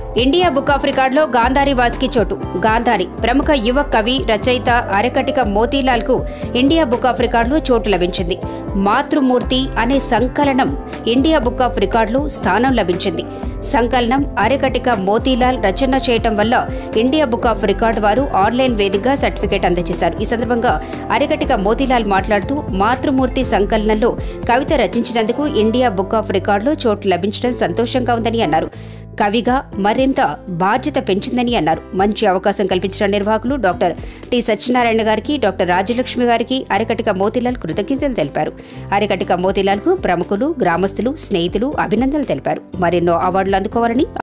India book of రికార్డులో గాంధారి వాస్కి చోటు గాంధారి ప్రముఖ యువ కవి రచయిత అరకటిక మోతీలాల్ కు ఇండియా బుక్ ఆఫ్ రికార్డులో చోటు లభించింది మాతృమూర్తి అనే సంకలనం ఇండియా బుక్ ఆఫ్ రికార్డులో స్థానం లభించింది సంకలనం అరకటిక మోతీలాల్ రచన చేయటం వల్ల ఇండియా బుక్ ఆఫ్ రికార్డు వారు ఆన్లైన్ వేదికగా సర్టిఫికేట్ అందజేశారు ఈ సందర్భంగా అరకటిక మోతీలాల్ మాట్లాడుతూ మాతృమూర్తి సంకలనంలో కవిత రచించినందుకు ఇండియా బుక్ ఆఫ్ రికార్డులో చోటు లభించడం సంతోషంగా ఉందని అన్నారు కవిగా మరింత బాధ్యత పెంచిందని అన్నారు మంచి అవకాశం కల్పించిన నిర్వాహకులు డాక్టర్ టి సత్యనారాయణ గారికి డాక్టర్ రాజలక్ష్మి గారికి అరకటిక మోతీలాల్ కృతజ్ఞతలు తెలిపారు అరకటిక మోతీలాల్ కు ప్రముఖులు గ్రామస్తులు స్నేహితులు అభినందనలు తెలిపారు మరెన్నో అవార్డులు అందుకోవాలని